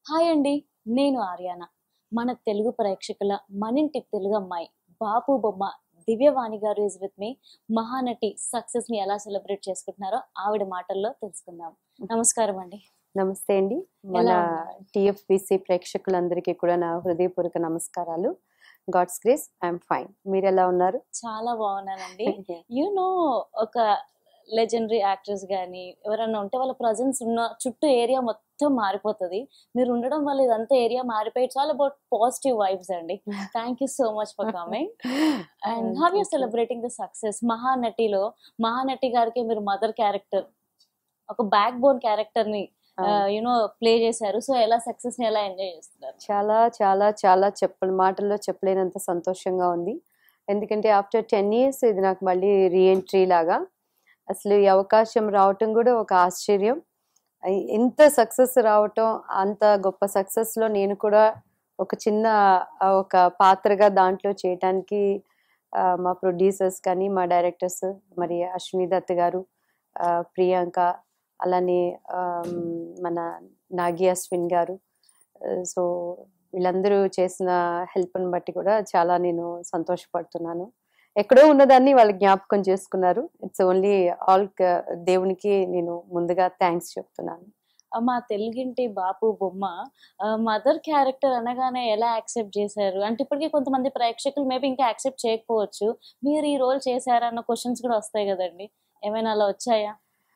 Hi అండి నేను ఆర్యాన మన తెలుగు ప్రేక్షకుల మనింటి తెలుగు అమ్మాయి బాపు బొమ్మ Divyavani garu is with me Mahanati success ని ఎలా సెలబ్రేట్ చేసుకుంటున్నారో ఆవిడ మాటల్లో తెలుసుకుందాం నమస్కారం అండి నమస్తే అండి మన ఎలా ఉన్నారు? టిఎఫ్బిసి ప్రేక్షకులందరికీ కూడా నా హృదయపూర్వక నమస్కారాలు గాడ్స్ గ్రేస్ ఐఎమ్ ఫైన్ మీరు ఎలా ఉన్నారు చాలా బాగున్నానండి యు నో ఒక లెజెండరీ యాక్టర్స్ కానీ ఎవరైనా ఉంటే వాళ్ళ ప్రజెన్స్ ఉన్న చుట్టూ ఏరియా మొత్తం మారిపోతుంది మీరు ఉండడం వల్ల ఇదంతా ఏరియా మారిపోయి చాలా అబౌట్ పాజిటివ్ వైబ్స్ అండి thank you so much for coming and how you celebrating the success మహానటిలో మహానటి గారికి మీరు మదర్ క్యారెక్టర్ ఒక బ్యాక్ బోన్ క్యారెక్టర్ ని యునో ప్లే చేశారు సో ఎలా సక్సెస్ ని ఎలా ఎంజాయ్ చేస్తున్నారు చాలా చాలా చాలా చెప్ప మాటల్లో చెప్పలేనంత సంతోషంగా ఉంది ఎందుకంటే ఆఫ్టర్ టెన్ ఇయర్స్ ఇది నాకు మళ్ళీ రీఎంట్రీ లాగా అసలు ఈ అవకాశం రావటం కూడా ఒక ఆశ్చర్యం ఐ- ఎంత సక్సెస్ రావటం అంత గొప్ప success లో నేను కూడా ఒక చిన్న ఆ, ఒక పాత్రగా దాంట్లో చేయటానికి ఆ, మా ప్రొడ్యూసర్స్ కానీ మా డైరెక్టర్స్ మరి అశ్విని దత్ గారు ఆ, ప్రియాంక అలానే ఆమ్, మన నాగి అశ్విన్ గారు సో వీళ్ళందరూ చేసిన హెల్ప్ని బట్టి కూడా చాలా నేను సంతోషపడుతున్నాను ఎక్కడో ఉన్నదాన్ని వాళ్ళు జ్ఞాపకం చేసుకున్నారు ఇట్స్ ఓన్లీ ఆల్ దేవునికి నేను ముందుగా థ్యాంక్స్ చెప్తున్నాను ఆ, మా తెలుగింటి బాపు బొమ్మ మదర్ క్యారెక్టర్ అనగానే ఎలా యాక్సెప్ట్ చేశారు అంటే ఇప్పటికీ కొంతమంది ప్రేక్షకులు మేబీ ఇంకా యాక్సెప్ట్ చేయకపోవచ్చు మీరు ఈ రోల్ చేశారా అన్న క్వశ్చన్స్ కూడా వస్తాయి కదండి ఏమైనా అలా వచ్చాయా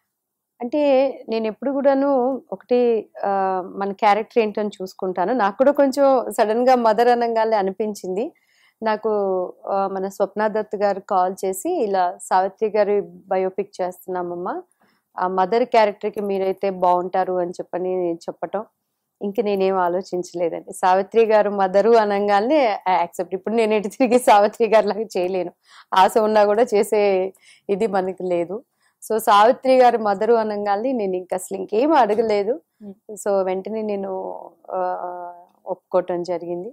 అంటే నేను ఎప్పుడు కూడాను ఒకటి ఆ, మన క్యారెక్టర్ ఏంటని చూసుకుంటాను నాకు కూడా కొంచెం సడన్ గా మదర్ అనగానే అనిపించింది నాకు ఆ, మన స్వప్న దత్ గారు కాల్ చేసి ఇలా సావిత్రి గారి బయోపిక్ చేస్తున్నామమ్మా ఆ మదర్ క్యారెక్టర్కి మీరైతే బాగుంటారు అని చెప్పని చెప్పటం ఇంక నేనేం ఆలోచించలేదండి సావిత్రి గారు మదరు అనగానే యాక్సెప్ట్ ఇప్పుడు నేను ఎటు తిరిగి సావిత్రి గారి లాగా చేయలేను ఆశ ఉన్నా కూడా చేసే ఇది మనకి లేదు సో సావిత్రి గారి మదరు అనగానే నేను ఇంకా అసలు ఇంకేం అడగలేదు Hmm. సో వెంటనే నేను ఆ, ఒప్పుకోవటం జరిగింది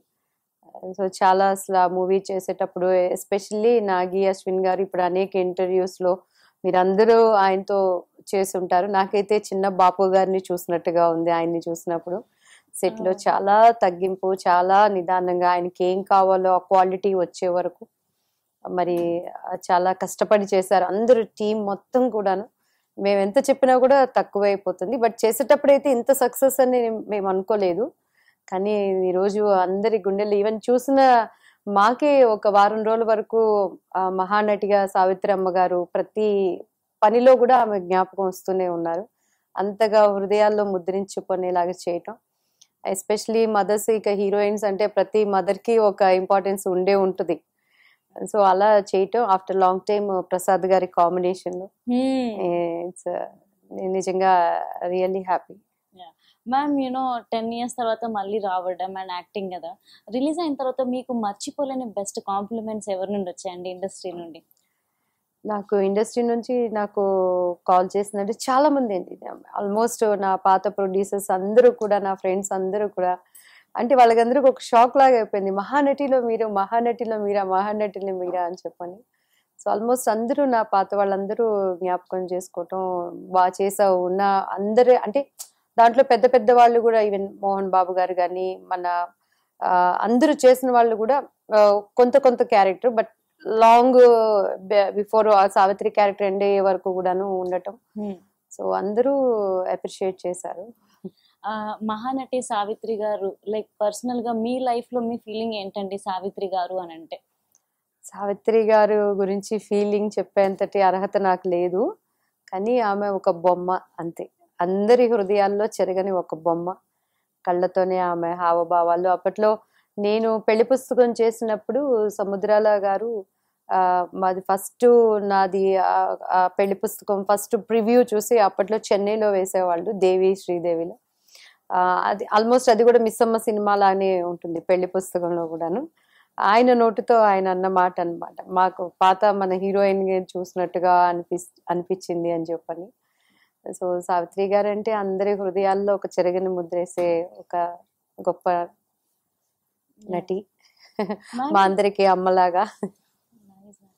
సో చాలా అసలు ఆ మూవీ చేసేటప్పుడు ఎస్పెషల్లీ నాగి అశ్విన్ గారు ఇప్పుడు అనేక ఇంటర్వ్యూస్ లో మీరందరూ ఆయనతో చేసి ఉంటారు నాకైతే చిన్న బాపు గారిని చూసినట్టుగా ఉంది ఆయన్ని చూసినప్పుడు సెట్ లో Oh. చాలా తగ్గింపు చాలా నిదానంగా ఆయనకి ఏం కావాలో ఆ క్వాలిటీ వచ్చే వరకు మరి ఆ చాలా కష్టపడి చేశారు అందరూ టీం మొత్తం కూడాను మేము ఎంత చెప్పినా కూడా తక్కువైపోతుంది బట్ చేసేటప్పుడు అయితే ఇంత సక్సెస్ అని మేము అనుకోలేదు కానీ ఈరోజు అందరి గుండెలు ఈవెన్ చూసిన మాకే ఒక వారం రోజుల వరకు ఆ మహానటిగా సావిత్రి అమ్మ గారు ప్రతి పనిలో కూడా ఆమె జ్ఞాపకం వస్తూనే ఉన్నారు అంతగా హృదయాల్లో ముద్రించుకునేలాగా చేయటం ఎస్పెషలీ మదర్స్ ఇక హీరోయిన్స్ అంటే ప్రతి మదర్ కి ఒక ఇంపార్టెన్స్ ఉండే ఉంటుంది సో అలా చేయటం ఆఫ్టర్ లాంగ్ టైమ్ ప్రసాద్ గారి కాంబినేషన్ ఇట్స్ నిజంగా really happy ma'am you know ten years తర్వాత మళ్ళీ రావడం అండ్ యాక్టింగ్ కదా రిలీజ్ అయిన తర్వాత మీకు మర్చిపోలేని బెస్ట్ కాంప్లిమెంట్స్ ఎవరి నుండి వచ్చాయండి ఇండస్ట్రీ నుండి నాకు ఇండస్ట్రీ నుంచి నాకు కాల్ చేసినట్టు చాలా మంది అండి ఆల్మోస్ట్ నా పాత ప్రొడ్యూసర్స్ అందరూ కూడా నా ఫ్రెండ్స్ అందరూ కూడా అంటే వాళ్ళకందరికి ఒక షాక్ లాగా అయిపోయింది మహానటిలో మీరు మహానటిలో మీరా మహానటిలో మీరా అని చెప్పని సో ఆల్మోస్ట్ అందరూ నా పాత వాళ్ళందరూ జ్ఞాపకం చేసుకోవటం బాగా చేసావు ఉన్న అందరూ అంటే దాంట్లో పెద్ద పెద్ద వాళ్ళు కూడా ఈవెన్ మోహన్ బాబు గారు కానీ మన ఆ, అందరూ చేసిన వాళ్ళు కూడా ఆ, కొంత కొంత character but long before Savitri character end అయ్యే వరకు కూడాను ఉండటం సో అందరూ అప్రిషియేట్ చేశారు ఆ, మహానటి సావిత్రి గారు లైక్ పర్సనల్ గా మీ లైఫ్ లో మీ ఫీలింగ్ ఏంటండి సావిత్రి గారు అని అంటే సావిత్రి గారు గురించి ఫీలింగ్ చెప్పేంతటి అర్హత నాకు లేదు కానీ ఆమె ఒక బొమ్మ అంతే అందరి హృదయాల్లో చెరగని ఒక బొమ్మ కళ్ళతోనే ఆమె హావభావాలు అప్పట్లో నేను పెళ్లి పుస్తకం చేసినప్పుడు సముద్రాల గారు ఆ, మాది ఫస్ట్ నాది ఆ- ఆ పెళ్లి పుస్తకం ఫస్ట్ ప్రివ్యూ చూసి అప్పట్లో చెన్నైలో వేసేవాళ్ళు దేవి శ్రీదేవిలో ఆ, అది ఆల్మోస్ట్ అది కూడా మిస్సమ్మ సినిమా లానే ఉంటుంది పెళ్లి పుస్తకంలో కూడాను ఆయన నోటితో ఆయన అన్న మాట అనమాట మాకు పాత మన హీరోయిన్ చూసినట్టుగా అనిపి అనిపించింది అని చెప్పని సో సావిత్రి గారు అంటే అందరి హృదయాల్లో ఒక చెరగని ముద్రేసే ఒక గొప్ప నటి మా అందరికి అమ్మలాగా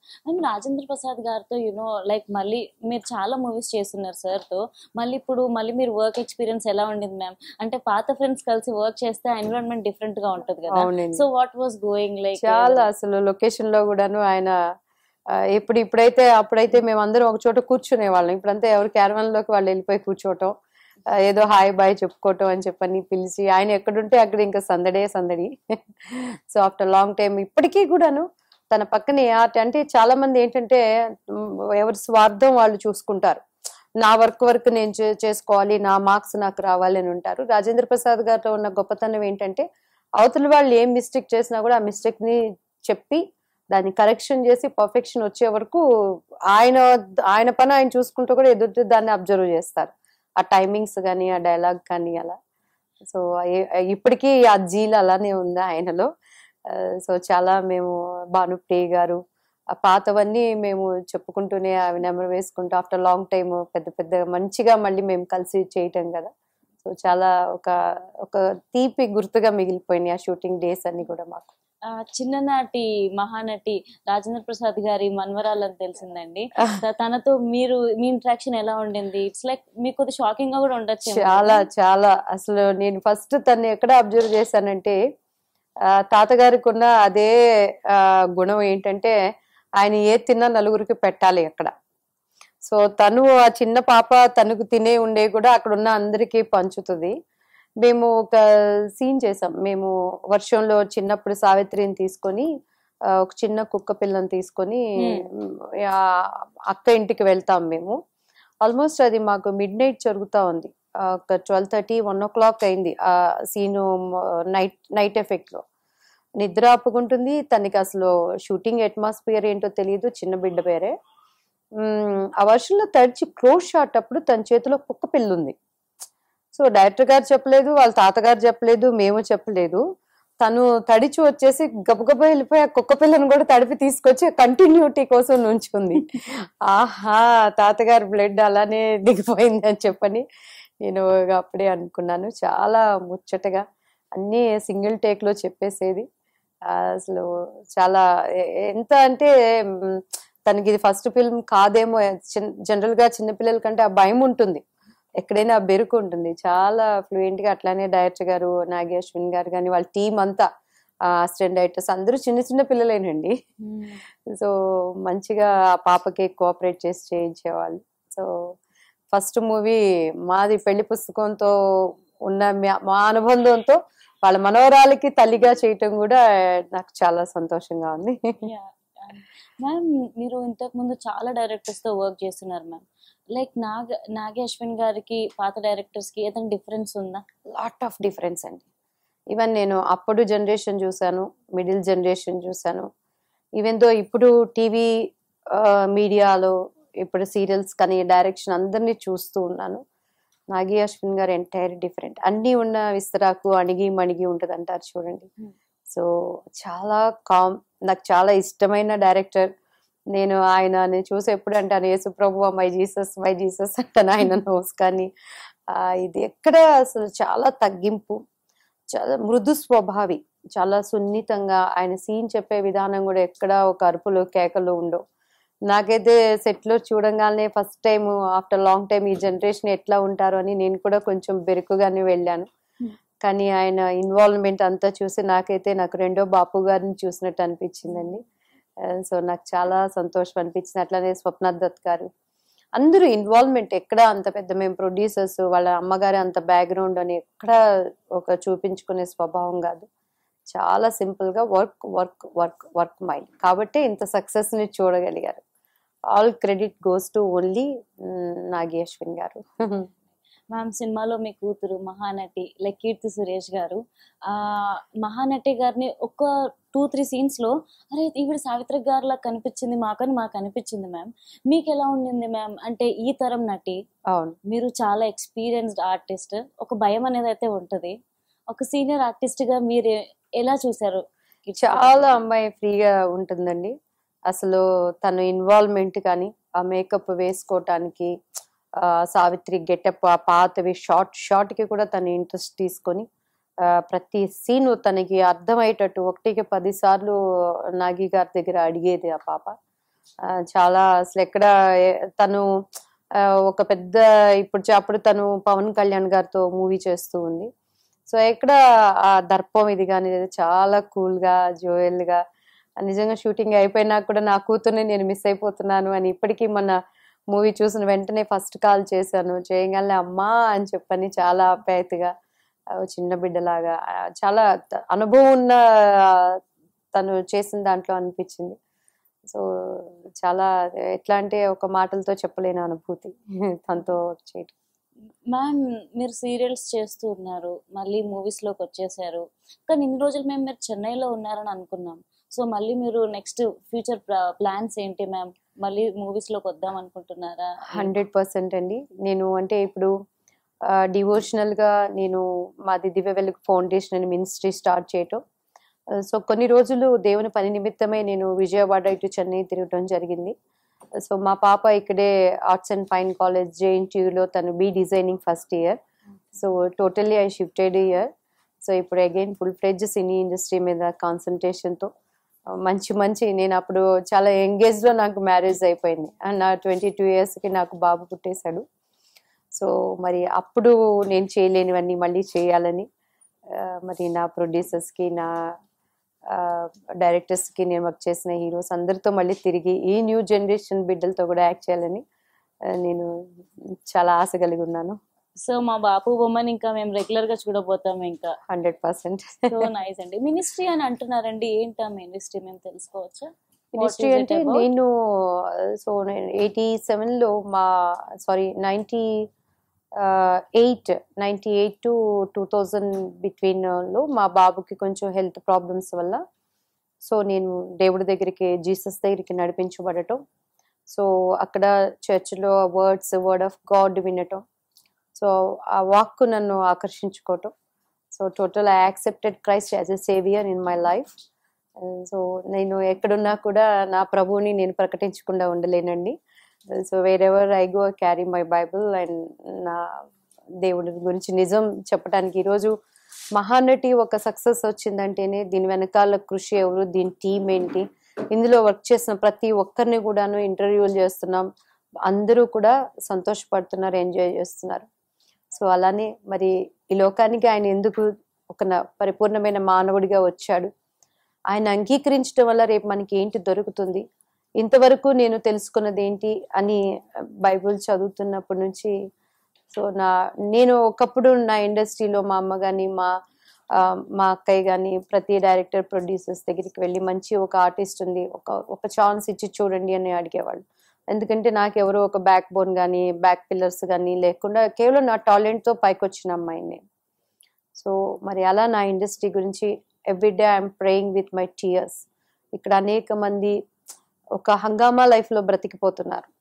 అండ్ రాజేంద్ర ప్రసాద్ గారితో యూనో లైక్ మళ్ళీ మీరు చాలా మూవీస్ చేస్తున్నారు సార్ తో మళ్ళీ ఇప్పుడు మళ్ళీ మీరు వర్క్ ఎక్స్పీరియన్స్ ఎలా ఉండింది మ్యామ్ అంటే పాత ఫ్రెండ్స్ కలిసి వర్క్ చేస్తే ఎన్విరాన్మెంట్ డిఫరెంట్ గా ఉంటది కదా అవునండి so what was going like చాలా అసలు లొకేషన్ లో కూడాను ఆయన ఆ, ఇప్పుడు ఇప్పుడైతే అప్పుడైతే మేమందరం ఒక చోట కూర్చునే వాళ్ళం ఇప్పుడంతా ఎవరు క్యారవన్ లోకి వాళ్ళు వెళ్ళిపోయి కూర్చోవటం ఆ, ఏదో హాయ్ బాయ్ చెప్పుకోవటం అని చెప్పని పిలిచి ఆయన ఎక్కడుంటే అక్కడ ఇంకా సందడే సందడి సో ఆఫ్టర్ లాంగ్ టైం ఇప్పటికీ కూడాను తన పక్కనే ఆర్ట్ అంటే చాలా మంది ఏంటంటే మ్, ఎవరి స్వార్థం వాళ్ళు చూసుకుంటారు నా వర్క్ వర్క్ నేను చే- చేసుకోవాలి నా మార్క్స్ నాకు రావాలి అని ఉంటారు రాజేంద్ర ప్రసాద్ గారితో ఉన్న గొప్పతనం ఏంటంటే అవతల వాళ్ళు ఏం మిస్టేక్ చేసినా కూడా ఆ మిస్టేక్ ని చెప్పి దాన్ని కరెక్షన్ చేసి పర్ఫెక్షన్ వచ్చే వరకు ఆయన ఆయన పని ఆయన చూసుకుంటూ కూడా ఎదుటి దాన్ని అబ్జర్వ్ చేస్తారు ఆ టైమింగ్స్ కానీ ఆ డైలాగ్ కానీ అలా సో ఇప్పటికీ ఆ జీల్ అలానే ఉంది ఆయనలో సో చాలా మేము భానుప్రియ గారు ఆ పాతవన్నీ మేము చెప్పుకుంటూనే అవి నెమరు వేసుకుంటూ ఆఫ్టర్ లాంగ్ టైం పెద్ద పెద్ద మంచిగా మళ్ళీ మేము కలిసి చేయటం కదా సో చాలా ఒక ఒక తీపి గుర్తుగా మిగిలిపోయినాయి ఆ షూటింగ్ డేస్ అన్ని కూడా మాకు ఆ, చిన్ననాటి మహానటి రాజేంద్ర ప్రసాద్ గారి మన్వరాలని తెలిసిందండి త- తనతో మీరు మీ ఇంట్రాక్షన్ ఎలా ఉండింది ఇట్స్ లైక్ మీకు కొద్ది షాకింగ్ గా కూడా ఉండొచ్చు చాలా చాలా అసలు నేను ఫస్ట్ తన్ని ఎక్కడ అబ్జర్వ్ చేశానంటే ఆ, తాతగారికి ఉన్న అదే ఆ, గుణం ఏంటంటే ఆయన ఏ తిన్నా నలుగురికి పెట్టాలి అక్కడ సో తను ఆ చిన్న పాప తనకు తినే ఉండే కూడా అక్కడ ఉన్న అందరికీ పంచుతుంది మేము ఒక సీన్ చేసాం మేము వర్షంలో చిన్నప్పుడు సావిత్రిని తీసుకొని ఆ, ఒక చిన్న కుక్క పిల్లని తీసుకొని ఆ, అక్క ఇంటికి వెళ్తాం మేము ఆల్మోస్ట్ అది మాకు మిడ్ నైట్ జరుగుతూ ఉంది ఆ, ఒక twelve thirty one o'clock అయింది ఆ సీను నైట్ నైట్ ఎఫెక్ట్ లో నిద్ర ఆపుకుంటుంది తనకి అసలు షూటింగ్ అట్మాస్ఫియర్ ఏంటో తెలియదు చిన్న బిడ్డ పేరే మ్మ్, ఆ వర్షంలో తడిచి క్లోజ్ షాట్ అప్పుడు తన చేతిలో కుక్క పిల్ల ఉంది సో డైరెక్టర్ గారు చెప్పలేదు వాళ్ళ తాతగారు చెప్పలేదు మేము చెప్పలేదు తను తడిచి వచ్చేసి గబగబా వెళ్ళిపోయి ఆ కుక్క పిల్లను కూడా తడిపి తీసుకొచ్చి కంటిన్యూటీ కోసం నుంచుంది ఆహా తాతగారి బ్లడ్ అలానే దిగిపోయింది అని చెప్పని నేను అప్పుడే అనుకున్నాను చాలా ముచ్చటగా అన్నీ సింగిల్ టేక్ లో చెప్పేసేది ఆ, అసలు చాలా ఎ- ఎంత అంటే మ్, తనకి ఇది ఫస్ట్ ఫిల్మ్ కాదేమో జనరల్ గా చిన్నపిల్లల కంటే ఆ భయం ఉంటుంది ఎక్కడైనా ఆ బెరుకు ఉంటుంది చాలా ఫ్లూయెంట్ గా అట్లానే డైరెక్టర్ గారు నాగి అశ్విన్ గారు కానీ వాళ్ళ టీం అంతా అసిస్టెంట్ డైరెక్టర్స్ అందరూ చిన్న చిన్న పిల్లలేనండి సో మంచిగా ఆ పాపకి కోఆపరేట్ చేసి చేయించేవాళ్ళు సో ఫస్ట్ మూవీ మాది పెళ్లి పుస్తకంతో ఉన్న మా- మా అనుబంధంతో వాళ్ళ మనవరాలకి తల్లిగా చేయటం కూడా నాకు చాలా సంతోషంగా ఉంది మ్యామ్ మీరు ఇంతకు ముందు చాలా డైరెక్టర్స్ తో వర్క్ చేస్తున్నారు మ్యామ్ లైక్ నాగ నాగి అశ్విన్ గారికి పాత డైరెక్టర్స్ కి ఏదైనా డిఫరెన్స్ ఉందా లాట్ ఆఫ్ డిఫరెన్స్ అండి ఈవెన్ నేను అప్పుడు జనరేషన్ చూశాను మిడిల్ జనరేషన్ చూశాను ఈవెన్ దో ఇప్పుడు టీవీ మీడియాలో ఇప్పుడు సీరియల్స్ కానీ డైరెక్షన్ అందరినీ చూస్తూ ఉన్నాను నాగి అశ్విన్ గారు ఎంటైర్ డిఫరెంట్ అన్నీ ఉన్న విస్తరాకు అణిగి మణిగి ఉంటుంది అంటారు చూడండి Hmm. సో చాలా కామ్ నాకు చాలా ఇష్టమైన డైరెక్టర్ నేను ఆయన నేను చూసి ఎప్పుడు అంటాను యేసుప్రభు మై జీసస్ మై జీసస్ అంటాను ఆయన నోస్ కానీ ఆ, ఇది ఎక్కడ అసలు చాలా తగ్గింపు చాలా మృదు స్వభావి చాలా సున్నితంగా ఆయన సీన్ చెప్పే విధానం కూడా ఎక్కడ ఒక అరుపులు కేకలు ఉండవు నాకైతే సెట్ లో చూడంగానే first time after long time ఈ జనరేషన్ ఎట్లా ఉంటారు అని నేను కూడా కొంచెం బెరుకుగానే వెళ్ళాను Hmm. కానీ ఆయన ఇన్వాల్వ్మెంట్ అంతా చూసి నాకైతే నాకు రెండో బాపు గారిని చూసినట్టు అనిపించిందండి సో నాకు చాలా సంతోషం అనిపించింది అట్లానే స్వప్న దత్ గారు అందరూ ఇన్వాల్వ్మెంట్ ఎక్కడ అంత పెద్ద మేము ప్రొడ్యూసర్స్ వాళ్ళ అమ్మగారి అంత బ్యాక్గ్రౌండ్ అని ఎక్కడ ఒక చూపించుకునే స్వభావం కాదు చాలా సింపుల్ గా work work work work mind కాబట్టి ఇంత సక్సెస్ ని చూడగలిగారు all credit goes to only Nagi Ashwin garu ma'am సినిమాలో మీ కూతురు మహానటి లైక్ కీర్తి సురేష్ గారు ఆ మహానటి గారిని ఒక టూ త్రీ సీన్స్ లో అరే ఈవిడ సావిత్రి గారిలా కనిపించింది మాకని మాకు అనిపించింది మ్యామ్ మీకు ఎలా ఉండింది మ్యామ్ అంటే ఈ తరం నటి అవును మీరు చాలా ఎక్స్పీరియన్స్డ్ ఆర్టిస్ట్ ఒక భయం అనేది అయితే ఉంటది ఒక సీనియర్ ఆర్టిస్ట్ గా మీరు ఎలా చూసారు చాలా అమ్మాయి ఫ్రీగా ఉంటుందండి అసలు తను ఇన్వాల్వ్మెంట్ కానీ ఆ మేకప్ వేసుకోవటానికి ఆ, సావిత్రి గెటప్ ఆ పాతవి షార్ట్ షార్ట్ కి కూడా తను ఇంట్రెస్ట్ తీసుకొని ఆ, ప్రతి సీన్ తనకి అర్థమయ్యేటట్టు ఒకటికి పది సార్లు నాగి గారి దగ్గర అడిగేది ఆ పాప ఆ, చాలా అసలు ఎక్కడ ఏ- తను ఆ, ఒక పెద్ద ఇప్పుడు చ- అప్పుడు తను పవన్ కళ్యాణ్ గారితో మూవీ చేస్తూ ఉంది సో ఎక్కడ ఆ దర్పం ఇది కానీ చాలా కూల్ గా జోయల్ గా నిజంగా షూటింగ్ అయిపోయినా కూడా నా కూతుర్ని నేను మిస్ అయిపోతున్నాను అని ఇప్పటికీ మన మూవీ చూసిన వెంటనే ఫస్ట్ కాల్ చేశాను చేయగానే అమ్మా అని చెప్పని చాలా ఆప్యాయతగా ఆ, చిన్న బిడ్డలాగా ఆ, చాలా త- అనుభవం ఉన్న ఆ, తను చేసిన దాంట్లో అనిపించింది సో చాలా ఎట్లా అంటే ఒక మాటలతో చెప్పలేని అనుభూతి తనతో చేయటం మ్యామ్ మీరు సీరియల్స్ చేస్తూ ఉన్నారు మళ్ళీ మూవీస్ లోకి వచ్చేసారు కానీ ఇన్ని రోజులు మేము మీరు చెన్నైలో ఉన్నారని అనుకున్నాం సో మళ్ళీ మీరు నెక్స్ట్ ఫ్యూచర్ ప్లాన్స్ ఏంటి మ్యామ్ మళ్ళీ మూవీస్ లోకి వద్దాం అనుకుంటున్నారా హండ్రెడ్ పర్సెంట్ అండి నేను అంటే ఇప్పుడు డివోషనల్ గా నేను మాది దివ్య వెలుగు ఫౌండేషన్ అని మినిస్ట్రీ స్టార్ట్ చేయటం సో కొన్ని రోజులు దేవుని పని నిమిత్తమై నేను విజయవాడ ఇటు చెన్నై తిరగటం జరిగింది సో మా పాప ఇక్కడే ఆర్ట్స్ అండ్ ఫైన్ కాలేజ్ జేఎన్టీయూలో తను B designing first year so totally I shifted year so ఇప్పుడు again full fledged cine industry మీద కాన్సన్ట్రేషన్తో మంచి మంచి నేను అప్పుడు చాలా ఎంగేజ్లో నాకు మ్యారేజ్ అయిపోయింది అండ్ నా ట్వంటీ టూ ఇయర్స్కి నాకు బాబు పుట్టేశాడు సో మరి అప్పుడు నేను చేయలేనివన్నీ మళ్ళీ చేయాలని ఆ, మరి నా ప్రొడ్యూసర్స్కి నా డైరెక్టర్స్కి నేను వర్క్ చేసిన హీరోస్ అందరితో మళ్ళీ తిరిగి ఈ న్యూ జనరేషన్ బిడ్డలతో కూడా యాక్ట్ చేయాలని ఆ, నేను చాలా ఆశ కలిగి ఉన్నాను సో మా బాపు బొమ్మని ఇంకా మేము రెగ్యులర్ గా చూడబోతాం ఇంకా హండ్రెడ్ పర్సెంట్ సో నైస్ అండి మినిస్ట్రీ అని అంటున్నారండి ఏంటా మినిస్ట్రీ మేము తెలుసుకోవచ్చా మినిస్ట్రీ is it అంటే about? నేను సో నేను ఎయిటీ సెవెన్లో మా sorry ninety eight ninety eight to two thousand బిట్వీన్లో మా బాబుకి కొంచెం హెల్త్ ప్రాబ్లమ్స్ వల్ల సో నేను దేవుడి దగ్గరికి జీసస్ దగ్గరికి నడిపించబడటం సో అక్కడ చర్చ్లో వర్డ్స్ వర్డ్ ఆఫ్ గాడ్ వినటం సో ఆ వాక్ నన్ను ఆకర్షించుకోవటం so total I accepted Christ as a saviour in my life so నేను ఎక్కడున్నా కూడా నా ప్రభువుని నేను ప్రకటించకుండా ఉండలేనండి so wherever I go carry my Bible and నా దేవుడి గురించి నిజం చెప్పడానికి ఈరోజు మహానటి ఒక సక్సెస్ వచ్చిందంటేనే దీని వెనకాల కృషి ఎవరు దీని టీం ఏంటి ఇందులో వర్క్ చేసిన ప్రతి ఒక్కరిని కూడాను ఇంటర్వ్యూలు చేస్తున్నాం అందరూ కూడా సంతోషపడుతున్నారు ఎంజాయ్ చేస్తున్నారు సో అలానే మరి ఈ లోకానికి ఆయన ఎందుకు ఒక న- పరిపూర్ణమైన మానవుడిగా వచ్చాడు ఆయన అంగీకరించడం వల్ల రేపు మనకి ఏంటి దొరుకుతుంది ఇంతవరకు నేను తెలుసుకున్నది ఏంటి అని బైబుల్ చదువుతున్నప్పటి నుంచి సో నా నేను ఒకప్పుడు నా ఇండస్ట్రీలో మా అమ్మ కానీ మా ఆ, మా అక్కయ్య కానీ ప్రతి డైరెక్టర్ ప్రొడ్యూసర్స్ దగ్గరికి వెళ్ళి మంచి ఒక ఆర్టిస్ట్ ఉంది ఒక ఒక ఛాన్స్ ఇచ్చి చూడండి అని అడిగేవాళ్ళు ఎందుకంటే నాకు ఎవరో ఒక బ్యాక్ బోన్ కానీ బ్యాక్ పిల్లర్స్ కానీ లేకుండా కేవలం నా టాలెంట్తో పైకి వచ్చిన అమ్మాయిని నేను సో మరి అలా నా ఇండస్ట్రీ గురించి everyday I'm praying with my tears ఇక్కడ అనేక మంది ఒక హంగామా లైఫ్లో బ్రతికిపోతున్నారు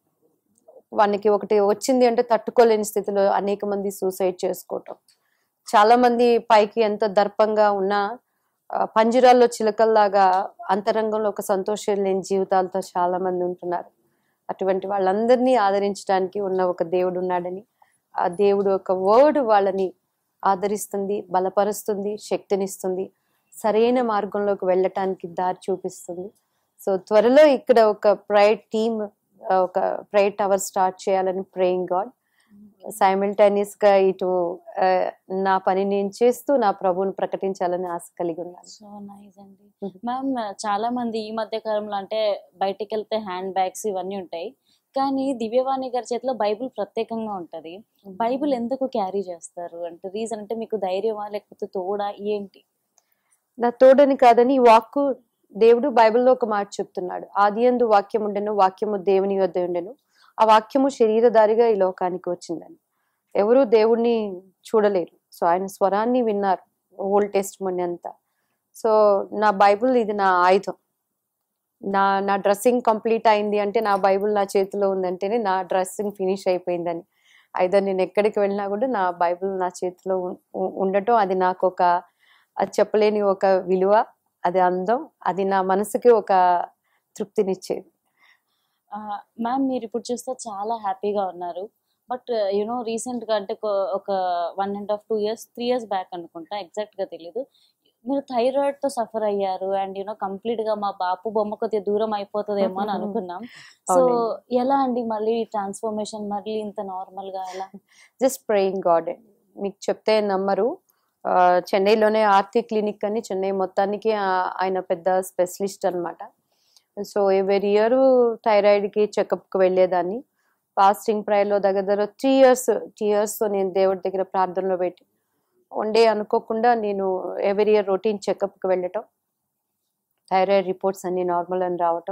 వానికి ఒకటి వచ్చింది అంటే తట్టుకోలేని స్థితిలో అనేక మంది సూసైడ్ చేసుకోవటం చాలా మంది పైకి ఎంత దర్పంగా ఉన్నా ఆ, పంజరాల్లో చిలకల్లాగా అంతరంగంలో ఒక సంతోషం లేని జీవితాలతో చాలా మంది ఉంటున్నారు అటువంటి వాళ్ళందరినీ ఆదరించడానికి ఉన్న ఒక దేవుడు ఉన్నాడని ఆ దేవుడు ఒక వర్డ్ వాళ్ళని ఆదరిస్తుంది బలపరుస్తుంది శక్తినిస్తుంది సరైన మార్గంలోకి వెళ్ళటానికి దారి చూపిస్తుంది సో త్వరలో ఇక్కడ ఒక ప్రైడ్ టీమ్ ఒక ప్రైడ్ టవర్ స్టార్ట్ చేయాలని ప్రేయింగ్ గాడ్ సైమిల్టేనియస్ గా ఇటు ఆ, నా పని నేను చేస్తూ నా ప్రభువుని ప్రకటించాలని ఆశ కలిగి ఉన్నాను సో నైస్ అండి Mhm. మ్యామ్ చాలా మంది ఈ మధ్య కాలంలో అంటే బయటికి వెళ్తే హ్యాండ్ బ్యాగ్స్ ఇవన్నీ ఉంటాయి కానీ దివ్యవాణి గారి చేతిలో బైబిల్ ప్రత్యేకంగా ఉంటది బైబిల్ ఎందుకు క్యారీ చేస్తారు అంటే రీజన్ అంటే మీకు ధైర్యమా లేకపోతే తోడా ఏంటి నా తోడని కాదని ఈ వాక్కు దేవుడు బైబిల్లో ఒక మాట చెప్తున్నాడు ఆది అందు వాక్యం ఉండెను వాక్యము దేవుని వద్ద ఉండెను ఆ వాక్యము శరీరధారిగా ఈ లోకానికి వచ్చిందని ఎవరు దేవుణ్ణి చూడలేరు సో ఆయన స్వరాన్ని విన్నారు ఓల్డ్ టెస్ట్ మొన్న అంతా సో నా బైబిల్ ఇది నా ఆయుధం నా నా డ్రెస్సింగ్ కంప్లీట్ అయింది అంటే నా బైబిల్ నా చేతిలో ఉందంటేనే నా డ్రెస్సింగ్ ఫినిష్ అయిపోయిందని అయితే నేను ఎక్కడికి వెళ్ళినా కూడా నా బైబిల్ నా చేతిలో ఉం- ఉం- ఉండటం అది నాకు ఒక అది చెప్పలేని ఒక విలువ అది అందం అది నా మనసుకి ఒక తృప్తినిచ్చేది మ్యామ్ మీరు ఇప్పుడు చూస్తే చాలా హ్యాపీగా ఉన్నారు బట్ యునో రీసెంట్ గా అంటే ఒక- ఒక one and half two years three years back అనుకుంటా ఎగ్జాక్ట్ గా తెలీదు మీరు థైరాయిడ్ తో సఫర్ అయ్యారు అండ్ యూనో కంప్లీట్ గా మా బాపు బొమ్మ కొద్దిగా దూరం అయిపోతుందేమో అని అనుకున్నాం సో అవునండి. ఎలా అండి మళ్ళీ ట్రాన్స్ఫర్మేషన్ మళ్ళీ ఇంత నార్మల్ గా ఎలా జస్ట్ ప్రేయింగ్ గాడ్ మీకు చెప్తే నమ్మరు ఆ, చెన్నైలోనే ఆర్తి క్లినిక్ అని చెన్నై మొత్తానికి ఆ- ఆయన పెద్ద స్పెషలిస్ట్ అన్నమాట సో ఎవరి ఇయర్ థైరాయిడ్కి చెకప్కి వెళ్ళేదాన్ని ఫాస్టింగ్ ప్రేయర్లో దగ్గర దగ్గర త్రీ ఇయర్స్ త్రీ ఇయర్స్తో నేను దేవుడి దగ్గర ప్రార్థనలో పెట్టి వన్ డే అనుకోకుండా నేను ఎవరి ఇయర్ రొటీన్ చెకప్కి వెళ్ళటం థైరాయిడ్ రిపోర్ట్స్ అన్ని నార్మల్ అని రావటం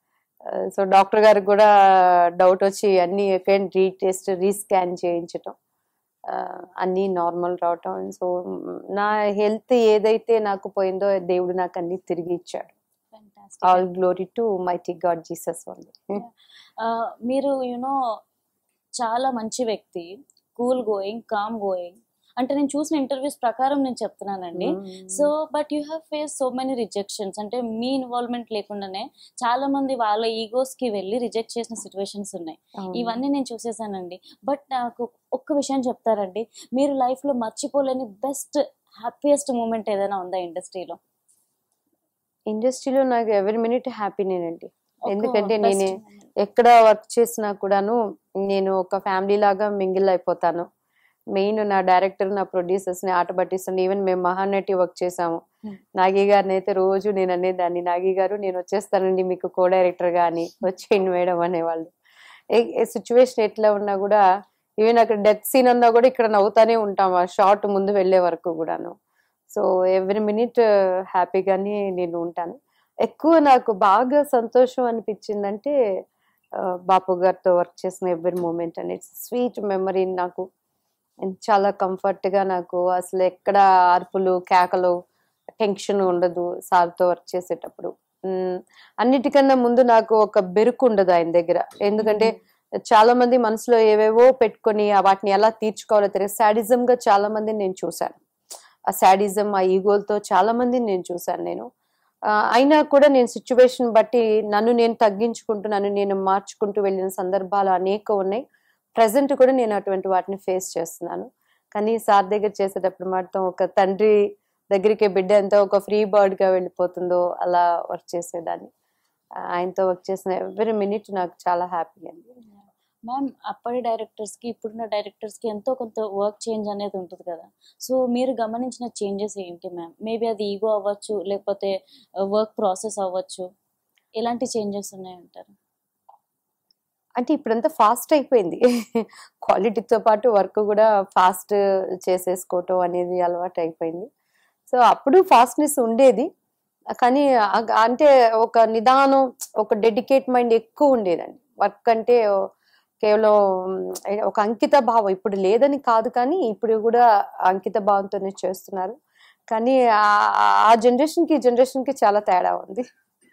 సో డాక్టర్ గారికి కూడా డౌట్ వచ్చి అన్ని అగైన్ రీటెస్ట్ రీస్కాన్ చేయించటం ఆ, అన్నీ నార్మల్ రావటం సో నా హెల్త్ ఏదైతే నాకు పోయిందో దేవుడు నాకు అన్ని తిరిగి ఇచ్చాడు Fantastic. All glory to mighty God Jesus only ఆ, మీరు యునో చాలా మంచి వ్యక్తి కూల్ గోయింగ్ కామ్ గోయింగ్ అంటే నేను చూసిన ఇంటర్వ్యూస్ ప్రకారం నేను చెప్తున్నానండి so but you have face so many rejections అంటే మీ ఇన్వాల్వ్మెంట్ లేకుండానే చాలా మంది వాళ్ళ ఈగోస్ కి వెళ్ళి రిజెక్ట్ చేసిన సిచ్యువేషన్స్ ఉన్నాయి ఇవన్నీ నేను చూసేసానండి బట్ నాకు ఒక్క విషయం చెప్తారండి మీరు లైఫ్ లో మర్చిపోలేని బెస్ట్ హ్యాపీయెస్ట్ మూమెంట్ ఏదైనా ఉందా ఇండస్ట్రీలో ఇండస్ట్రీలో నాకు ఎవరి మినిట్ హ్యాపీనేనండి ఎందుకంటే నేను ఎక్కడ వర్క్ చేసినా కూడాను నేను ఒక ఫ్యామిలీ లాగా మింగిల్ అయిపోతాను మెయిన్ నా డైరెక్టర్ నా ప్రొడ్యూసర్స్ ని ఆట పట్టిస్తాను ఈవెన్ మేము మహానటి వర్క్ చేసాము Hmm. నాగి గారిని అయితే రోజు నేను అనేదాన్ని నాగి గారు నేను వచ్చేస్తానండి మీకు కో డైరెక్టర్ గా అని వచ్చేయండి మేడం అనేవాళ్ళు ఏ సిచ్యువేషన్ ఎట్లా ఉన్నా కూడా ఈవెన్ అక్కడ డెత్ సీన్ ఉన్నా కూడా ఇక్కడ నవ్వుతానే ఉంటాం ఆ షార్ట్ ముందు వెళ్ళే వరకు కూడాను సో ఎవ్రీ మినిట్ హ్యాపీగానే నేను ఉంటాను ఎక్కువ నాకు బాగా సంతోషం అనిపించిందంటే ఆ, బాపు గారితో వర్క్ చేసిన ఎవ్రీ మూమెంట్ అని ఇట్స్ స్వీట్ మెమరీ నాకు And చాలా comfort గా నాకు అసలు ఎక్కడ అరుపులు కేకలు టెన్షన్ ఉండదు సార్తో వర్క్ చేసేటప్పుడు మ్, అన్నిటికన్నా ముందు నాకు ఒక బెరుకు ఉండదు ఆయన దగ్గర ఎందుకంటే చాలా మంది మనసులో ఏవేవో పెట్టుకొని ఆ వాటిని ఎలా తీర్చుకోవాలో తెలియదు సాడిజం గా చాలా మందిని నేను చూశాను ఆ సాడిజం ఆ ఈగోలతో చాలా మందిని నేను చూశాను నేను ఆ, అయినా కూడా నేను సిచ్యువేషన్ బట్టి నన్ను నేను తగ్గించుకుంటూ నన్ను నేను మార్చుకుంటూ వెళ్ళిన సందర్భాలు అనేక ఉన్నాయి ప్రజెంట్ కూడా నేను అటువంటి వాటిని ఫేస్ చేస్తున్నాను కానీ సార్ దగ్గర చేసేటప్పుడు మాత్రం ఒక తండ్రి దగ్గరికి బిడ్డ ఎంత ఒక ఫ్రీ బర్డ్ గా వెళ్ళిపోతుందో అలా వర్క్ చేసేదాన్ని ఆ, ఆయనతో వర్క్ చేసిన ఎవ్రీ మినిట్ నాకు చాలా హ్యాపీ అండి మ్యామ్ అప్పటి డైరెక్టర్స్ కి ఇప్పుడున్న డైరెక్టర్స్ కి ఎంతో కొంత వర్క్ చేంజ్ అనేది ఉంటుంది కదా సో మీరు గమనించిన చేంజెస్ ఏంటి మ్యామ్ మేబీ అది ఈగో అవ్వచ్చు లేకపోతే వర్క్ ప్రాసెస్ అవ్వచ్చు ఎలాంటి చేంజెస్ ఉన్నాయంటారు అంటే ఇప్పుడంతా ఫాస్ట్ అయిపోయింది క్వాలిటీతో పాటు వర్క్ కూడా ఫాస్ట్ చేసేసుకోవటం అనేది అలవాటు అయిపోయింది సో అప్పుడు ఫాస్ట్నెస్ ఉండేది కానీ ఆ- అంటే ఒక నిదానం ఒక డెడికేట్ మైండ్ ఎక్కువ ఉండేదండి వర్క్ అంటే కేవలం ఒక అంకిత భావం ఇప్పుడు లేదని కాదు కానీ ఇప్పుడు కూడా అంకిత భావంతోనే చేస్తున్నారు కానీ ఆ- ఆ జనరేషన్ కి జనరేషన్ కి చాలా తేడా ఉంది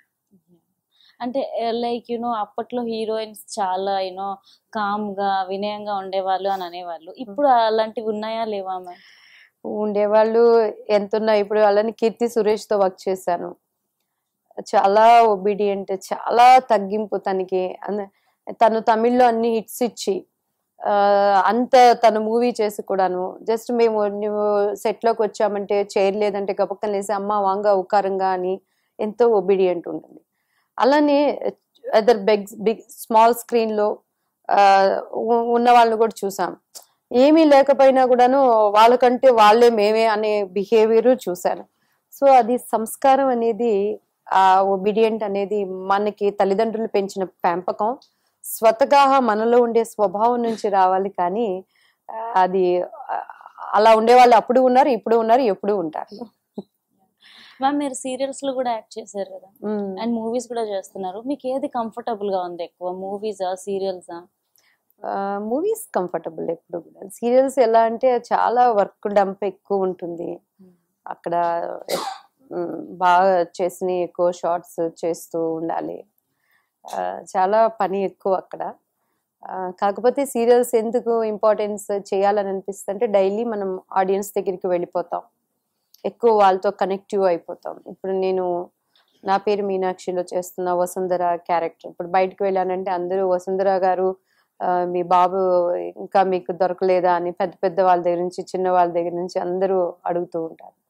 అంటే లైక్ యునో అప్పట్లో హీరోయిన్స్ చాలా యూనో కామ్ గా వినయంగా ఉండేవాళ్ళు అని అనేవాళ్ళు ఇప్పుడు అలాంటివి ఉన్నాయా లేవా మ్యామ్ ఉండేవాళ్ళు ఎంతున్నా ఇప్పుడు వాళ్ళని కీర్తి సురేష్ తో వర్క్ చేశాను చాలా ఒబీడియంట్ చాలా తగ్గింపు తనకి అన్న- తను తమిళ్లో అన్ని హిట్స్ ఇచ్చి ఆ, అంత తను మూవీ చేసి కూడాను జస్ట్ మేము నువ్వు సెట్ లోకి వచ్చామంటే చైర్ లేదంటే గబక్కన లేసి అమ్మ వాంగా ఉకారంగా అని ఎంతో ఒబీడియంట్ ఉంటుంది అలానే other big big small screen లో ఆ, ఉ- ఉన్న వాళ్ళని కూడా చూసాం ఏమీ లేకపోయినా కూడాను వాళ్ళకంటే వాళ్ళే మేమే అనే బిహేవియర్ చూశాను సో అది సంస్కారం అనేది ఆ ఒబీడియంట్ అనేది మనకి తల్లిదండ్రులు పెంచిన పెంపకం స్వతగా మనలో ఉండే స్వభావం నుంచి రావాలి కానీ ఆ, అది ఆ, అలా ఉండే వాళ్ళు అప్పుడు ఉన్నారు ఇప్పుడు ఉన్నారు ఎప్పుడు ఉంటారు మ్యామ్ మీరు సీరియల్స్ లో కూడా యాక్ట్ చేశారు కదా మ్మ్. అండ్ మూవీస్ కూడా చేస్తున్నారు మీకు ఏది కంఫర్టబుల్ గా ఉంది ఎక్కువ మూవీసా సీరియల్సా మూవీస్ కంఫర్టబుల్ ఎప్పుడు కూడా సీరియల్స్ ఎలా అంటే చాలా వర్క్ డంప్ ఎక్కువ ఉంటుంది అక్కడ మ్, బాగా చేసిన ఎక్కువ షార్ట్స్ చేస్తూ ఉండాలి ఆ, చాలా పని ఎక్కువ అక్కడ ఆ, కాకపోతే సీరియల్స్ ఎందుకు ఇంపార్టెన్స్ చేయాలని అనిపిస్తుంది అంటే డైలీ మనం ఆడియన్స్ దగ్గరికి వెళ్ళిపోతాం ఎక్కువ వాళ్ళతో కనెక్టివ్ అయిపోతాం ఇప్పుడు నేను నా పేరు మీనాక్షిలో చేస్తున్న వసుంధర క్యారెక్టర్ ఇప్పుడు బయటకు వెళ్ళానంటే అందరూ వసుంధర గారు ఆ, మీ బాబు ఇంకా మీకు దొరకలేదా అని పెద్ద పెద్ద వాళ్ళ దగ్గర నుంచి చిన్న వాళ్ళ దగ్గర నుంచి అందరూ అడుగుతూ ఉంటారు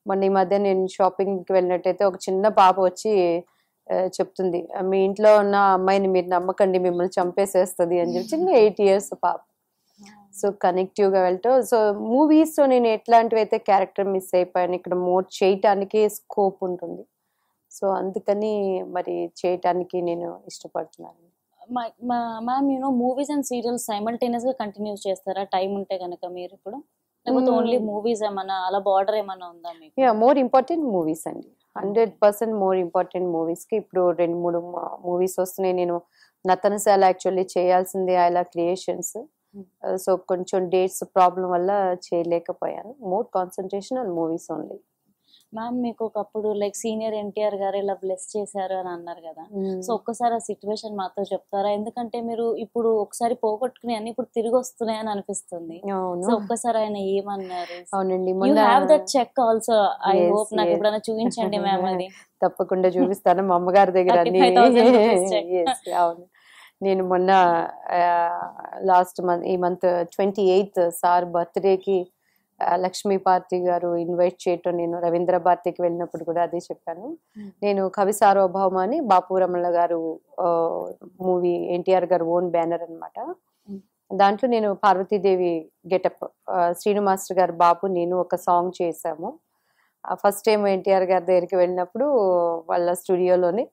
మొన్న ఈ మధ్య నేను షాపింగ్కి వెళ్ళినట్టయితే ఒక చిన్న పాప వచ్చి ఆ, చెప్తుంది "ఆ, మీ ఇంట్లో ఉన్న అమ్మాయిని మీరు నమ్మకండి మిమ్మల్ని చంపేసేస్తుంది అని చెప్పి చిన్న ఎయిట్ ఇయర్స్ పాప సో కనెక్టివ్ గా వెళ్ళటం సో మూవీస్ లో నేను ఎట్లాంటివి అయితే క్యారెక్టర్ మిస్ అయిపోయాను ఇక్కడ మోర్ చేయటానికి స్కోప్ ఉంటుంది సో అందుకని మరి చేయటానికి నేను ఇష్టపడుతున్నాను ma'am you know movies and serials simultaneous గా కంటిన్యూ చేస్తారా టైం ఉంటే కనుక మీరు ఇప్పుడు లేకపోతే Hmm. ఓన్లీ మూవీస్ ఏమన్నా అలా బార్డర్ ఏమన్నా ఉందా మీకు యా మోర్ ఇంపార్టెంట్ మూవీస్ అండి హండ్రెడ్ పర్సెంట్ మోర్ ఇంపార్టెంట్ మూవీస్కి ఇప్పుడు రెండు మూడు మూవీస్ వస్తున్నాయి నేను నతనశాల యాక్చువల్లీ చేయాల్సింది అలా క్రియేషన్స్ సో కొంచెం డేట్స్ ప్రాబ్లం వల్ల చేయలేకపోయాను more concentration and movies only ma'am మీకు ఒకప్పుడు లైక్ సీనియర్ ఎన్టీఆర్ గారు ఇలా బ్లెస్ చేశారు అని అన్నారు కదా సో ఒక్కసారి ఆ సిచ్యువేషన్ మాతో చెప్తారా ఎందుకంటే మీరు ఇప్పుడు ఒకసారి పోగొట్టుకుని అన్ని ఇప్పుడు తిరిగి వస్తున్నాయి అని అనిపిస్తుంది సో అవును ఒక్కసారి ఆయన ఏమన్నారు అవునండి యూ మొన్న have that check also I Yes, hope నాకు yes. ఎప్పుడైనా చూపించండి మ్యామ్ అది తప్పకుండా చూపిస్తాను మా అమ్మగారి దగ్గర అన్ని 35,000 rupees check. Yes, అవును నేను మొన్న లాస్ట్ మంత్ ఈ మంత్ ట్వంటీ ఎయిత్ సార్ బర్త్డేకి లక్ష్మీ భారతి గారు ఇన్వైట్ చేయటం నేను రవీంద్ర భారతికి వెళ్ళినప్పుడు కూడా అదే చెప్పాను Hmm. నేను కవి సార్వభౌమ అని బాపు రమణ గారు మూవీ ఎన్టీఆర్ గారు ఓన్ బ్యానర్ అన్నమాట Hmm. దాంట్లో నేను పార్వతీదేవి గెటప్ శ్రీను మాస్టర్ గారు బాపు నేను ఒక సాంగ్ చేశాము ఫస్ట్ టైం ఎన్టీఆర్ గారి దగ్గరికి వెళ్ళినప్పుడు వాళ్ళ స్టూడియోలోని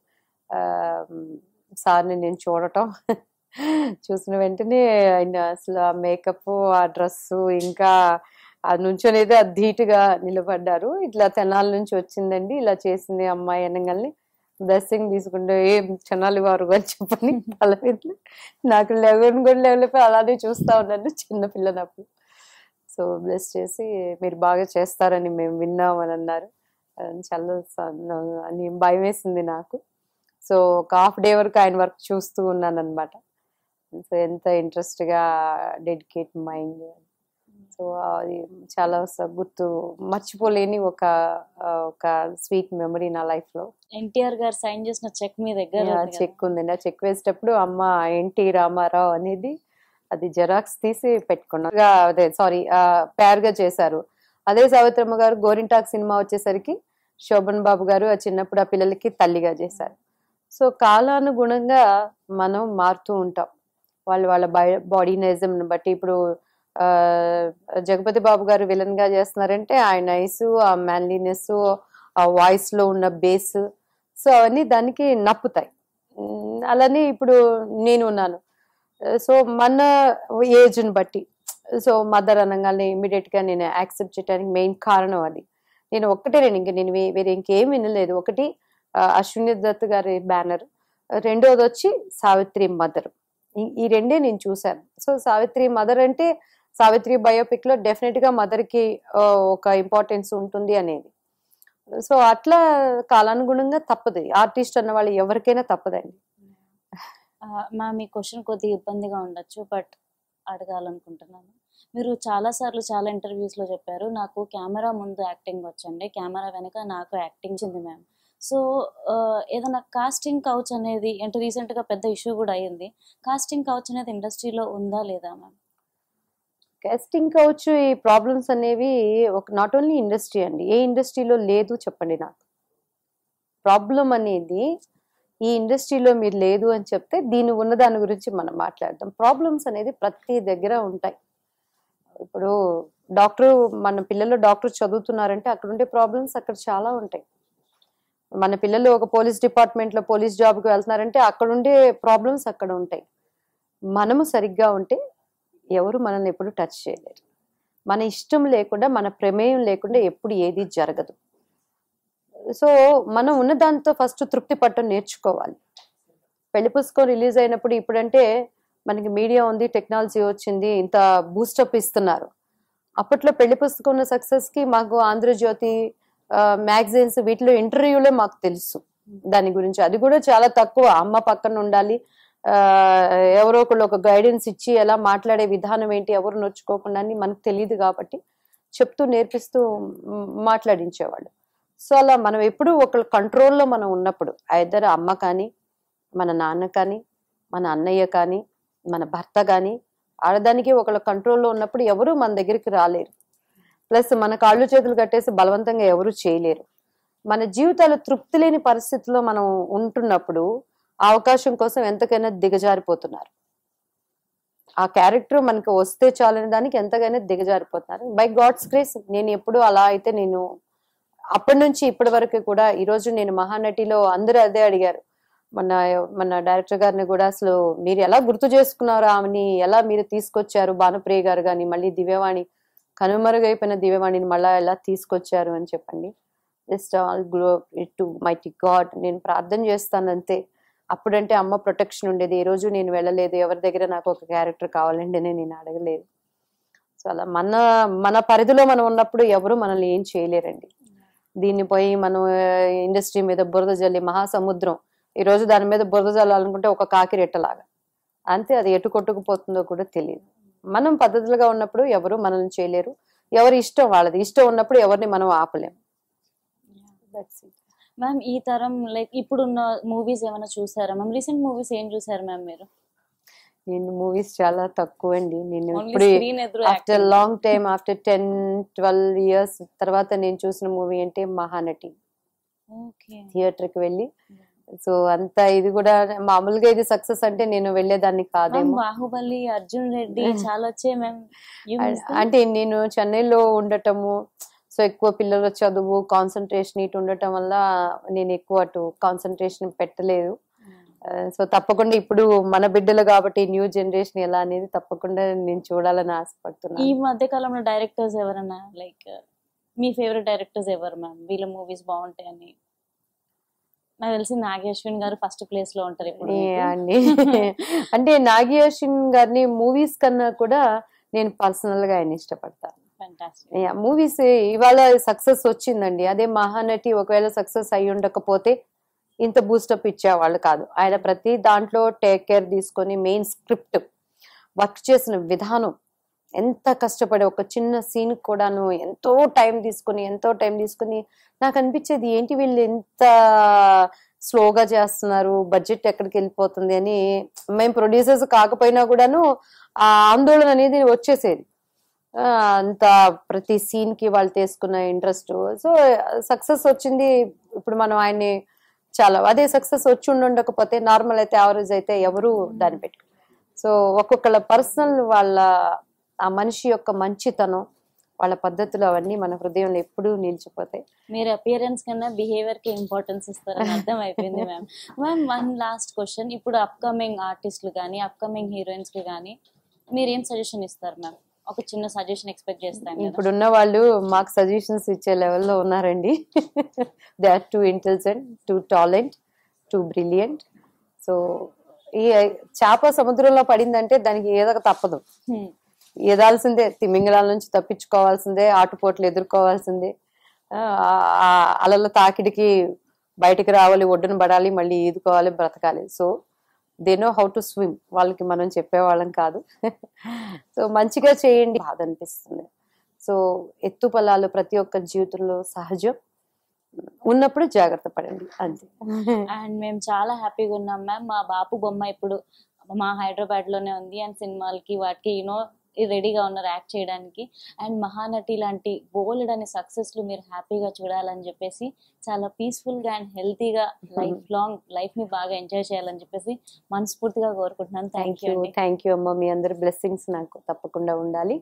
సార్ని నేను చూడటం చూసిన వెంటనే ఆయన అసలు ఆ మేకప్ ఆ డ్రెస్సు ఇంకా ఆ నుంచొనేది ఆ ధీటుగా నిలబడ్డారు ఇట్లా తెనాల నుంచి వచ్చిందండి ఇలా చేసింది అమ్మాయి అనగానే బ్లెస్సింగ్ తీసుకుంటే ఏం చెన్నాలి వారు అని చెప్పని తల మీద నాకు లెవెన్ కూడా లేవలేకపోయి అలానే చూస్తా ఉన్నాను చిన్న పిల్లనప్పుడు సో బ్లెస్ చేసి మీరు బాగా చేస్తారని మేము విన్నాం అని అన్నారు అది చాలా స- అని భయం వేసింది నాకు సో ఒక హాఫ్ డే వరకు ఆయన వర్క్ చూస్తూ ఉన్నాను అనమాట సో ఎంత ఇంట్రెస్ట్గా డెడికేట్ మైండ్ సో అది చాలా స- గుర్తు మర్చిపోలేని ఒక ఆ, ఒక స్వీట్ మెమరీ నా లైఫ్లో ఎన్టీఆర్ గారు సైన్ చేసిన చెక్ మీ దగ్గర ఉంది కదా. చెక్ ఉందండి ఆ చెక్ వేసేటప్పుడు అమ్మ ఎన్టీ రామారావు అనేది అది జెరాక్స్ తీసి పెట్టుకున్నాం ఇంకా అదే సారీ గా చేశారు అదే సావిత్రమ్మ గారు గోరింటాక్ సినిమా వచ్చేసరికి శోభన్ బాబు గారు ఆ చిన్నప్పుడు ఆ పిల్లలకి తల్లిగా చేశారు సో కాలానుగుణంగా మనం మారుతూ ఉంటాం వాళ్ళు వాళ్ళ బాడీ నైజం బట్టి ఇప్పుడు ఆ, జగపతి బాబు గారు విలన్ గా చేస్తున్నారంటే ఆయన ఐస్ ఆ మ్యాన్లీనెస్ ఆ వాయిస్ లో ఉన్న బేస్ సో అవన్నీ దానికి నప్పుతాయి ఉమ్, అలానే ఇప్పుడు నేను ఉన్నాను సో మన ఏజ్ని బట్టి సో మదర్ అనగానే ఇమీడియట్ గా నేను యాక్సెప్ట్ చేయడానికి మెయిన్ కారణం అది నేను ఒక్కటే నేను ఇంక నేను వే- వేరే ఇంకేం వినలేదు ఒకటి ఆ, అశ్విని దత్ గారి బ్యానర్ రెండోది వచ్చి సావిత్రి మదర్ ఈ రెండే నేను చూశాను సో సావిత్రి మదర్ అంటే సావిత్రి బయోపిక్ లో డెఫినెట్ గా మదర్ కి ఆ, ఒక ఇంపార్టెన్స్ ఉంటుంది అనేది సో అట్లా కాలానుగుణంగా తప్పదు ఆర్టిస్ట్ అన్న వాళ్ళు ఎవరికైనా తప్పదండి మా మీ క్వశ్చన్ కొద్దిగా ఇబ్బందిగా ఉండొచ్చు బట్ అడగాలనుకుంటున్నాను మీరు చాలా సార్లు చాలా ఇంటర్వ్యూస్ లో చెప్పారు నాకు కెమెరా ముందు యాక్టింగ్ వచ్చండి కెమెరా వెనక నాకు యాక్టింగ్ చింది మ్యామ్ సో ఏదైనా కాస్టింగ్ కౌచ్ అనేది అంటే రీసెంట్ గా పెద్ద ఇష్యూ కూడా అయ్యింది కాస్టింగ్ కౌచ్ అనేది ఇండస్ట్రీలో ఉందా లేదా మ్యామ్ కాస్టింగ్ కౌచ్ ఈ ప్రాబ్లమ్స్ అనేవి ఒక నాట్ ఓన్లీ ఇండస్ట్రీ అండి ఏ ఇండస్ట్రీలో లేదు చెప్పండి నాకు ప్రాబ్లం అనేది ఈ ఇండస్ట్రీలో మీరు లేదు అని చెప్తే దీని ఉన్న దాని గురించి మనం మాట్లాడదాం ప్రాబ్లమ్స్ అనేది ప్రతి దగ్గర ఉంటాయి ఇప్పుడు డాక్టర్ మన పిల్లలు డాక్టర్ చదువుతున్నారంటే అక్కడ ఉండే ప్రాబ్లమ్స్ అక్కడ చాలా ఉంటాయి మన పిల్లలు ఒక పోలీస్ డిపార్ట్మెంట్లో పోలీస్ జాబ్కి వెళ్తున్నారంటే అక్కడ ఉండే ప్రాబ్లమ్స్ అక్కడ ఉంటాయి మనము సరిగ్గా ఉంటే ఎవరు మనల్ని ఎప్పుడు టచ్ చేయలేరు మన ఇష్టం లేకుండా మన ప్రమేయం లేకుండా ఎప్పుడు ఏది జరగదు సో మనం ఉన్న దాంతో ఫస్ట్ తృప్తి పట్టడం నేర్చుకోవాలి పెళ్లి పుస్తకం రిలీజ్ అయినప్పుడు ఇప్పుడంటే మనకి మీడియా ఉంది టెక్నాలజీ వచ్చింది ఇంత బూస్టప్ ఇస్తున్నారు అప్పట్లో పెళ్లి పుస్తకం ఉన్న సక్సెస్ కి మాకు ఆంధ్రజ్యోతి మ్యాగజైన్స్ వీటిలో ఇంటర్వ్యూలే మాకు తెలుసు దాని గురించి అది కూడా చాలా తక్కువ అమ్మ పక్కన ఉండాలి ఆ, ఎవరో ఒకళ్ళు ఒక గైడెన్స్ ఇచ్చి ఎలా మాట్లాడే విధానం ఏంటి ఎవరు నొచ్చుకోకుండా అని మనకు తెలియదు కాబట్టి చెప్తూ నేర్పిస్తూ మ్, మాట్లాడించేవాళ్ళు సో అలా మనం ఎప్పుడు ఒకళ్ళ కంట్రోల్లో మనం ఉన్నప్పుడు ఐదర్ అమ్మ కానీ మన నాన్న కానీ మన అన్నయ్య కానీ మన భర్త కానీ ఆడదానికి ఒకళ్ళ కంట్రోల్లో ఉన్నప్పుడు ఎవరు మన దగ్గరికి రాలేరు ప్లస్ మన కాళ్ళు చేతులు కట్టేసి బలవంతంగా ఎవరు చేయలేరు మన జీవితాలు తృప్తి లేని పరిస్థితిలో మనం ఉంటున్నప్పుడు ఆ అవకాశం కోసం ఎంతకైనా దిగజారిపోతున్నారు ఆ క్యారెక్టర్ మనకి వస్తే చాలని దానికి ఎంతగానో దిగజారిపోతున్నారు బై గాడ్స్ గ్రేస్ నేను ఎప్పుడు అలా అయితే నేను అప్పటి నుంచి ఇప్పటి వరకు కూడా ఈ రోజు నేను మహానటిలో అందరూ అదే అడిగారు మన మన డైరెక్టర్ గారిని కూడా అసలు మీరు ఎలా గుర్తు చేసుకున్నారు ఆమెని ఎలా మీరు తీసుకొచ్చారు భానుప్రియ గారు కానీ మళ్ళీ దివ్యవాణి కనుమరుగైపోయిన దివ్యవాణిని మళ్ళా ఎలా తీసుకొచ్చారు అని చెప్పండి just all glory to mighty God నేను ప్రార్థన చేస్తాను అంతే అప్పుడంటే అమ్మ ప్రొటెక్షన్ ఉండేది ఈ రోజు నేను వెళ్ళలేదు ఎవరి దగ్గర నాకు ఒక క్యారెక్టర్ కావాలండి అని నేను అడగలేదు సో అలా మన మన పరిధిలో మనం ఉన్నప్పుడు ఎవరు మనల్ని ఏం చేయలేరండి దీన్ని పోయి మనం ఇండస్ట్రీ మీద బురద జల్లి మహాసముద్రం ఈ రోజు దాని మీద బురద జల్లాలనుకుంటే ఒక కాకి రెట్టలాగా అంతే అది ఎటు కొట్టుకుపోతుందో కూడా తెలియదు మనం పద్ధతులుగా ఉన్నప్పుడు ఎవరు మనల్ని చేయలేరు ఎవరి ఇష్టం వాళ్ళది ఇష్టం ఉన్నప్పుడు ఎవరిని మనం ఆపలేము That's it. మ్యామ్ ఈ తరం లైక్ ఇప్పుడున్న మూవీస్ ఏమైనా చూసారా మ్యామ్ రీసెంట్ మూవీస్ ఏం చూసారు మ్యామ్ మీరు నేను మూవీస్ చాలా తక్కువ అండి నేను ఓన్లీ ఇప్పుడు స్క్రీన్ ఎదురు after long time after ten twelve years తర్వాత నేను చూసిన మూవీ అంటే మహానటి ఓకే థియేటర్ కి వెళ్ళి సో అంత ఇది కూడా మామూలుగా ఇది సక్సెస్ అంటే నేను వెళ్ళేదాన్ని మ్యామ్ కాదేమో బాహుబలి అర్జున్ రెడ్డి చాలా వచ్చాయి మ్యామ్ అం- అంటే నేను చెన్నైలో ఉండటము సో ఎక్కువ పిల్లల చదువు కాన్సన్ట్రేషన్ ఇటు ఉండటం వల్ల నేను ఎక్కువ అటు కాన్సన్ట్రేషన్ పెట్టలేదు సో తప్పకుండా ఇప్పుడు మన బిడ్డలు కాబట్టి న్యూ జనరేషన్ ఎలా అనేది తప్పకుండా నేను చూడాలని ఈ ఆశపడుతున్నాను మధ్య కాలంలో డైరెక్టర్స్ ఎవరన్నా లైక్ మీ ఫేవరెట్ డైరెక్టర్స్ ఎవరు మ్యామ్ వీళ్ళ మూవీస్ బాగుంటాయని నాకు తెలిసి నాగేశ్వన్ గారు ఫస్ట్ ప్లేస్ లో ఉంటారు ఇప్పుడు ఏ అండి అంటే నాగియోషిన్ గారిని మూవీస్ కన్నా కూడా నేను పర్సనల్ గా ఆయన ఇష్టపడతాను ఫ్యాంటాస్టిక్ మూవీస్ ఇవాళ సక్సెస్ వచ్చిందండి అదే మహానటి ఒకవేళ సక్సెస్ అయి ఉండకపోతే ఇంత బూస్టప్ ఇచ్చేవాళ్ళు కాదు ఆయన ప్రతి దాంట్లో టేక్ కేర్ తీసుకొని మెయిన్ స్క్రిప్ట్ వర్క్ చేసిన విధానం ఎంత కష్టపడి ఒక చిన్న సీన్ కూడాను ఎంతో టైం తీసుకొని ఎంతో టైం తీసుకొని నాకు అనిపించేది ఏంటి వీళ్ళు ఎంత స్లోగా చేస్తున్నారు బడ్జెట్ ఎక్కడికి వెళ్ళిపోతుంది అని మేము ప్రొడ్యూసర్స్ కాకపోయినా కూడాను ఆ ఆందోళన అనేది వచ్చేసేది ఆ, అంత ప్రతి సీన్ కి వాళ్ళు తీసుకున్న ఇంట్రెస్ట్ సో సక్సెస్ వచ్చింది ఇప్పుడు మనం ఆయన్ని చాలా అదే సక్సెస్ వచ్చి ఉండకపోతే నార్మల్ అయితే యావరేజ్ అయితే ఎవరు దాన్ని పెట్టు సో ఒక్కొక్కళ్ళ పర్సనల్ వాళ్ళ ఆ మనిషి యొక్క మంచితనం వాళ్ళ పద్ధతులు అవన్నీ మన హృదయంలో ఎప్పుడూ నిలిచిపోతాయి మీరు అపియరెన్స్ కన్నా బిహేవియర్ కి ఇంపార్టెన్స్ ఇస్తారని అర్థం అయిపోయింది ma'am ma'am one last question ఇప్పుడు అప్కమింగ్ ఆర్టిస్టులు కానీ అప్కమింగ్ హీరోయిన్స్ కి కానీ మీరు ఏం సజెషన్ ఇస్తారు మ్యామ్ ఒక చిన్న సజెషన్ ఎక్స్పెక్ట్ చేస్తాం కదా ఇప్పుడున్న వాళ్ళు మాకు సజెషన్స్ ఇచ్చే లెవెల్లో ఉన్నారండి they are too intelligent too talent too brilliant so ఈ చేప సముద్రంలో పడిందంటే దానికి ఏదో ఒక తప్పదు Hmm. ఎదాల్సిందే తిమింగళాల నుంచి తప్పించుకోవాల్సిందే ఆటుపోట్లు ఎదుర్కోవాల్సిందే ఆ, ఆ అలల తాకిడికి బయటికి రావాలి ఒడ్డున పడాలి మళ్ళీ ఈదుకోవాలి బ్రతకాలి so they know how to swim వాళ్ళకి మనం చెప్పేవాళ్ళం కాదు సో మంచిగా చేయండి బాధ అనిపిస్తుంది సో ఎత్తు పొలాలు ప్రతి ఒక్క జీవితంలో సహజం ఉన్నప్పుడు జాగ్రత్త పడండి అంతే అండ్ మేము చాలా హ్యాపీగా ఉన్నాం మ్యామ్ మా బాపు బొమ్మ ఇప్పుడు మా హైదరాబాద్ లోనే ఉంది అండ్ సినిమాలకి వాటికి యూనో రెడీగా ఉన్నారు యాక్ట్ చేయడానికి అండ్ మహానటి లాంటి బోల్డ్ అనే సక్సెస్లు మీరు హ్యాపీగా చూడాలని చెప్పేసి చాలా పీస్ఫుల్ గా అండ్ హెల్తీగా లైఫ్ లాంగ్ లైఫ్ ని బాగా ఎంజాయ్ చేయాలని చెప్పేసి మనస్ఫూర్తిగా కోరుకుంటున్నాను thank thank you you thank you అమ్మ మీ అందరి బ్లెస్సింగ్స్ నాకు తప్పకుండా ఉండాలి